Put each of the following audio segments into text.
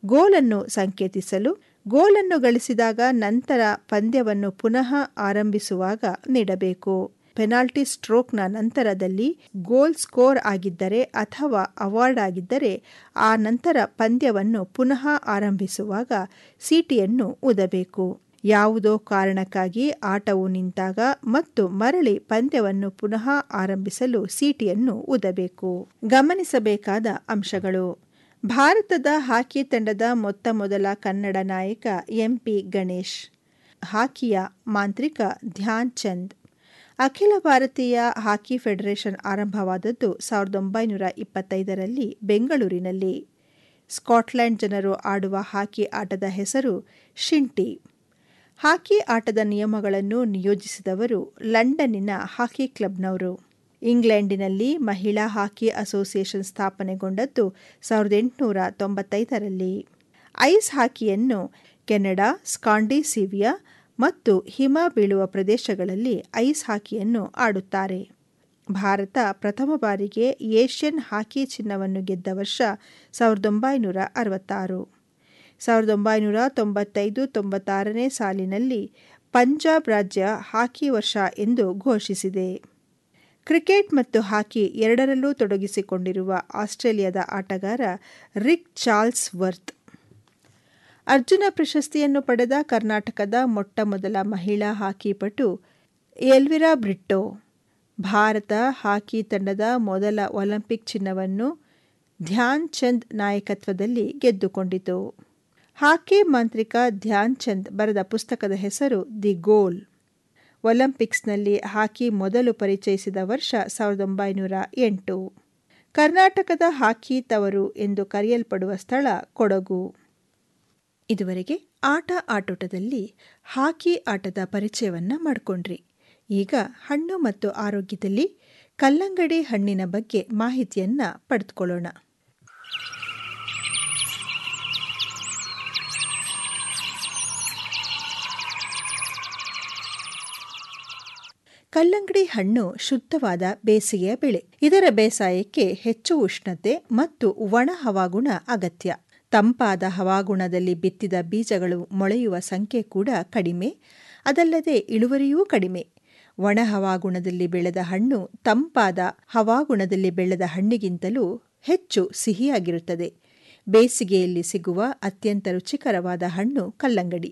ಗೋಲನ್ನು ಸಂಕೇತಿಸಲು ಗೋಲನ್ನು ಗಳಿಸಿದಾಗ ನಂತರ ಪಂದ್ಯವನ್ನು ಪುನಃ ಆರಂಭಿಸುವಾಗ ನೀಡಬೇಕು ಪೆನಾಲ್ಟಿ ಸ್ಟ್ರೋಕ್ನ ನಂತರದಲ್ಲಿ ಗೋಲ್ ಸ್ಕೋರ್ ಆಗಿದ್ದರೆ ಅಥವಾ ಅವಾರ್ಡ್ ಆಗಿದ್ದರೆ ಆ ನಂತರ ಪಂದ್ಯವನ್ನು ಪುನಃ ಆರಂಭಿಸುವಾಗ ಸೀಟಿಯನ್ನು ಊದಬೇಕು ಯಾವುದೋ ಕಾರಣಕ್ಕಾಗಿ ಆಟವು ನಿಂತಾಗ ಮತ್ತು ಮರಳಿ ಪಂದ್ಯವನ್ನು ಪುನಃ ಆರಂಭಿಸಲು ಸೀಟಿಯನ್ನು ಊದಬೇಕು ಗಮನಿಸಬೇಕಾದ ಅಂಶಗಳು ಭಾರತದ ಹಾಕಿ ತಂಡದ ಮೊತ್ತ ಮೊದಲ ಕನ್ನಡ ನಾಯಕ ಎಂಪಿ ಗಣೇಶ್ ಹಾಕಿಯ ಮಾಂತ್ರಿಕ ಧ್ಯಾನ್ ಚಂದ್ ಅಖಿಲ ಭಾರತೀಯ ಹಾಕಿ ಫೆಡರೇಷನ್ ಆರಂಭವಾದದ್ದು ಸಾವಿರದ ಒಂಬೈನೂರ ಇಪ್ಪತ್ತೈದರಲ್ಲಿ ಬೆಂಗಳೂರಿನಲ್ಲಿ ಸ್ಕಾಟ್ಲೆಂಡ್ ಜನರು ಆಡುವ ಹಾಕಿ ಆಟದ ಹೆಸರು ಶಿಂಟಿ ಹಾಕಿ ಆಟದ ನಿಯಮಗಳನ್ನು ನಿಯೋಜಿಸಿದವರು ಲಂಡನ್ನಿನ ಹಾಕಿ ಕ್ಲಬ್ನವರು ಇಂಗ್ಲೆಂಡಿನಲ್ಲಿ ಮಹಿಳಾ ಹಾಕಿ ಅಸೋಸಿಯೇಷನ್ ಸ್ಥಾಪನೆಗೊಂಡದ್ದು ಸಾವಿರದ ಎಂಟುನೂರ ತೊಂಬತ್ತೈದರಲ್ಲಿ ಐಸ್ ಹಾಕಿಯನ್ನು ಕೆನಡಾ ಸ್ಕಾಂಡಿಸಿವಿಯಾ ಮತ್ತು ಹಿಮ ಬೀಳುವ ಪ್ರದೇಶಗಳಲ್ಲಿ ಐಸ್ ಹಾಕಿಯನ್ನು ಆಡುತ್ತಾರೆ ಭಾರತ ಪ್ರಥಮ ಬಾರಿಗೆ ಏಷ್ಯನ್ ಹಾಕಿ ಚಿನ್ನವನ್ನು ಗೆದ್ದ ವರ್ಷ ಸಾವಿರದ ಒಂಬೈನೂರ ಅರವತ್ತಾರು ಸಾವಿರದ ಒಂಬೈನೂರ ತೊಂಬತ್ತೈದು ತೊಂಬತ್ತಾರನೇ ಸಾಲಿನಲ್ಲಿ ಪಂಜಾಬ್ ರಾಜ್ಯ ಹಾಕಿ ವರ್ಷ ಎಂದು ಘೋಷಿಸಿದೆ ಕ್ರಿಕೆಟ್ ಮತ್ತು ಹಾಕಿ ಎರಡರಲ್ಲೂ ತೊಡಗಿಸಿಕೊಂಡಿರುವ ಆಸ್ಟ್ರೇಲಿಯಾದ ಆಟಗಾರ ರಿಕ್ ಚಾರ್ಲ್ಸ್ ವರ್ತ್ ಅರ್ಜುನ ಪ್ರಶಸ್ತಿಯನ್ನು ಪಡೆದ ಕರ್ನಾಟಕದ ಮೊಟ್ಟ ಮೊದಲ ಮಹಿಳಾ ಹಾಕಿ ಪಟು ಎಲ್ವಿರಾ ಬ್ರಿಟ್ಟೋ ಭಾರತ ಹಾಕಿ ತಂಡದ ಮೊದಲ ಒಲಿಂಪಿಕ್ ಚಿನ್ನವನ್ನು ಧ್ಯಾನ್ ಚಂದ್ ನಾಯಕತ್ವದಲ್ಲಿ ಗೆದ್ದುಕೊಂಡಿತು ಹಾಕಿ ಮಾಂತ್ರಿಕ ಧ್ಯಾನ್ ಚಂದ್ ಬರೆದ ಪುಸ್ತಕದ ಹೆಸರು ದಿ ಗೋಲ್ ಒಲಿಂಪಿಕ್ಸ್ನಲ್ಲಿ ಹಾಕಿ ಮೊದಲು ಪರಿಚಯಿಸಿದ ವರ್ಷ ಸಾವಿರದ ಒಂಬೈನೂರ ಎಂಟು ಕರ್ನಾಟಕದ ಹಾಕಿ ತವರು ಎಂದು ಕರೆಯಲ್ಪಡುವ ಸ್ಥಳ ಕೊಡಗು ಇದುವರೆಗೆ ಆಟ ಆಟೋಟದಲ್ಲಿ ಹಾಕಿ ಆಟದ ಪರಿಚಯವನ್ನ ಮಾಡಿಕೊಂಡ್ರಿ ಈಗ ಹಣ್ಣು ಮತ್ತು ಆರೋಗ್ಯದಲ್ಲಿ ಕಲ್ಲಂಗಡಿ ಹಣ್ಣಿನ ಬಗ್ಗೆ ಮಾಹಿತಿಯನ್ನ ಪಡೆದುಕೊಳ್ಳೋಣ ಕಲ್ಲಂಗಡಿ ಹಣ್ಣು ಶುದ್ಧವಾದ ಬೇಸಿಗೆಯ ಬೆಳೆ ಇದರ ಬೇಸಾಯಕ್ಕೆ ಹೆಚ್ಚು ಉಷ್ಣತೆ ಮತ್ತು ಒಣ ಹವಾಗುಣ ಅಗತ್ಯ ತಂಪಾದ ಹವಾಗುಣದಲ್ಲಿ ಬಿತ್ತಿದ ಬೀಜಗಳು ಮೊಳೆಯುವ ಸಂಖ್ಯೆ ಕೂಡ ಕಡಿಮೆ ಅದಲ್ಲದೆ ಇಳುವರಿಯೂ ಕಡಿಮೆ ಒಣ ಹವಾಗುಣದಲ್ಲಿ ಬೆಳೆದ ಹಣ್ಣು ತಂಪಾದ ಹವಾಗುಣದಲ್ಲಿ ಬೆಳೆದ ಹಣ್ಣಿಗಿಂತಲೂ ಹೆಚ್ಚು ಸಿಹಿಯಾಗಿರುತ್ತದೆ ಬೇಸಿಗೆಯಲ್ಲಿ ಸಿಗುವ ಅತ್ಯಂತ ರುಚಿಕರವಾದ ಹಣ್ಣು ಕಲ್ಲಂಗಡಿ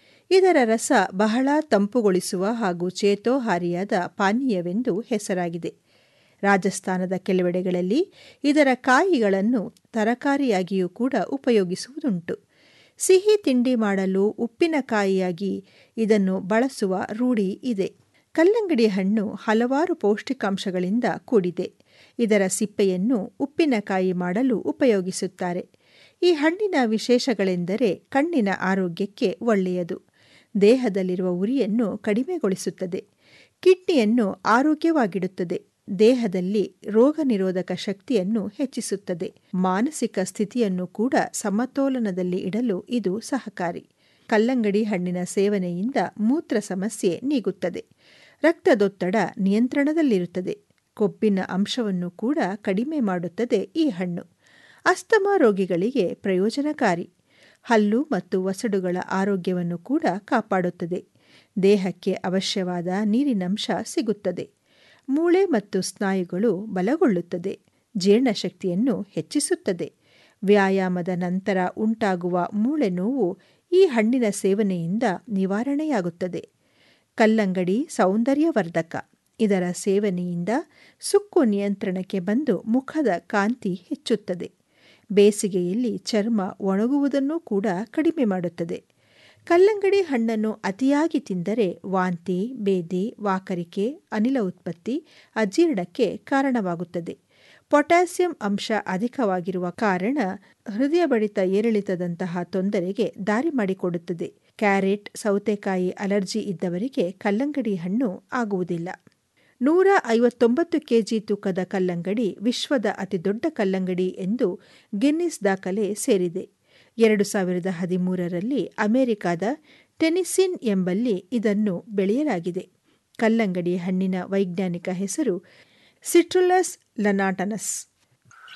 ಇದರ ರಸ ಬಹಳ ತಂಪುಗೊಳಿಸುವ ಹಾಗೂ ಚೇತೋಹಾರಿಯಾದ ಪಾನೀಯವೆಂದು ಹೆಸರಾಗಿದೆ ರಾಜಸ್ಥಾನದ ಕೆಲವೆಡೆಗಳಲ್ಲಿ ಇದರ ಕಾಯಿಗಳನ್ನು ತರಕಾರಿಯಾಗಿಯೂ ಕೂಡ ಉಪಯೋಗಿಸುವುದುಂಟು ಸಿಹಿ ತಿಂಡಿ ಮಾಡಲು ಉಪ್ಪಿನಕಾಯಿಯಾಗಿ ಇದನ್ನು ಬಳಸುವ ರೂಢಿ ಇದೆ ಕಲ್ಲಂಗಡಿ ಹಣ್ಣು ಹಲವಾರು ಪೌಷ್ಟಿಕಾಂಶಗಳಿಂದ ಕೂಡಿದೆ ಇದರ ಸಿಪ್ಪೆಯನ್ನು ಉಪ್ಪಿನಕಾಯಿ ಮಾಡಲು ಉಪಯೋಗಿಸುತ್ತಾರೆ ಈ ಹಣ್ಣಿನ ವಿಶೇಷಗಳೆಂದರೆ ಕಣ್ಣಿನ ಆರೋಗ್ಯಕ್ಕೆ ಒಳ್ಳೆಯದು ದೇಹದಲ್ಲಿರುವ ಉರಿಯನ್ನು ಕಡಿಮೆಗೊಳಿಸುತ್ತದೆ ಕಿಡ್ನಿಯನ್ನು ಆರೋಗ್ಯವಾಗಿಡುತ್ತದೆ ದೇಹದಲ್ಲಿ ರೋಗ ನಿರೋಧಕ ಶಕ್ತಿಯನ್ನು ಹೆಚ್ಚಿಸುತ್ತದೆ ಮಾನಸಿಕ ಸ್ಥಿತಿಯನ್ನು ಕೂಡ ಸಮತೋಲನದಲ್ಲಿ ಇಡಲು ಇದು ಸಹಕಾರಿ ಕಲ್ಲಂಗಡಿ ಹಣ್ಣಿನ ಸೇವನೆಯಿಂದ ಮೂತ್ರ ಸಮಸ್ಯೆ ನೀಗುತ್ತದೆ ರಕ್ತದೊತ್ತಡ ನಿಯಂತ್ರಣದಲ್ಲಿರುತ್ತದೆ ಕೊಬ್ಬಿನ ಅಂಶವನ್ನು ಕೂಡ ಕಡಿಮೆ ಮಾಡುತ್ತದೆ ಈ ಹಣ್ಣು ಅಸ್ತಮಾ ರೋಗಿಗಳಿಗೆ ಪ್ರಯೋಜನಕಾರಿ ಹಲ್ಲು ಮತ್ತು ವಸಡುಗಳ ಆರೋಗ್ಯವನ್ನು ಕೂಡ ಕಾಪಾಡುತ್ತದೆ ದೇಹಕ್ಕೆ ಅವಶ್ಯವಾದ ನೀರಿನಂಶ ಸಿಗುತ್ತದೆ ಮೂಳೆ ಮತ್ತು ಸ್ನಾಯುಗಳು ಬಲಗೊಳ್ಳುತ್ತದೆ ಜೀರ್ಣಶಕ್ತಿಯನ್ನು ಹೆಚ್ಚಿಸುತ್ತದೆ ವ್ಯಾಯಾಮದ ನಂತರ ಉಂಟಾಗುವ ಮೂಳೆ ನೋವು ಈ ಹಣ್ಣಿನ ಸೇವನೆಯಿಂದ ನಿವಾರಣೆಯಾಗುತ್ತದೆ ಕಲ್ಲಂಗಡಿ ಸೌಂದರ್ಯವರ್ಧಕ ಇದರ ಸೇವನೆಯಿಂದ ಸುಕ್ಕು ನಿಯಂತ್ರಣಕ್ಕೆ ಬಂದು ಮುಖದ ಕಾಂತಿ ಹೆಚ್ಚುತ್ತದೆ ಬೇಸಿಗೆಯಲ್ಲಿ ಚರ್ಮ ಒಣಗುವುದನ್ನು ಕೂಡ ಕಡಿಮೆ ಮಾಡುತ್ತದೆ ಕಲ್ಲಂಗಡಿ ಹಣ್ಣನ್ನು ಅತಿಯಾಗಿ ತಿಂದರೆ ವಾಂತಿ ಬೇದಿ ವಾಕರಿಕೆ ಅನಿಲ ಉತ್ಪತ್ತಿ ಅಜೀರ್ಣಕ್ಕೆ ಕಾರಣವಾಗುತ್ತದೆ ಪೊಟ್ಯಾಸಿಯಂ ಅಂಶ ಅಧಿಕವಾಗಿರುವ ಕಾರಣ ಹೃದಯ ಬಡಿತ ಏರಿಳಿತದಂತಹ ತೊಂದರೆಗೆ ದಾರಿ ಮಾಡಿಕೊಡುತ್ತದೆ ಕ್ಯಾರೆಟ್ ಸೌತೆಕಾಯಿ ಅಲರ್ಜಿ ಇದ್ದವರಿಗೆ ಕಲ್ಲಂಗಡಿ ಹಣ್ಣು ಆಗುವುದಿಲ್ಲ ನೂರ ಐವತ್ತೊಂಬತ್ತು ಕೆಜಿ ತೂಕದ ಕಲ್ಲಂಗಡಿ ವಿಶ್ವದ ಅತಿದೊಡ್ಡ ಕಲ್ಲಂಗಡಿ ಎಂದು ಗಿನ್ನಿಸ್ ದಾಖಲೆ ಸೇರಿದೆ ಎರಡು ಸಾವಿರದ ಹದಿಮೂರರಲ್ಲಿ ಅಮೆರಿಕಾದ ಟೆನಿಸಿನ್ ಎಂಬಲ್ಲಿ ಇದನ್ನು ಬೆಳೆಯಲಾಗಿದೆ ಕಲ್ಲಂಗಡಿ ಹಣ್ಣಿನ ವೈಜ್ಞಾನಿಕ ಹೆಸರು ಸಿಟ್ರುಲಸ್ ಲನಾಟನಸ್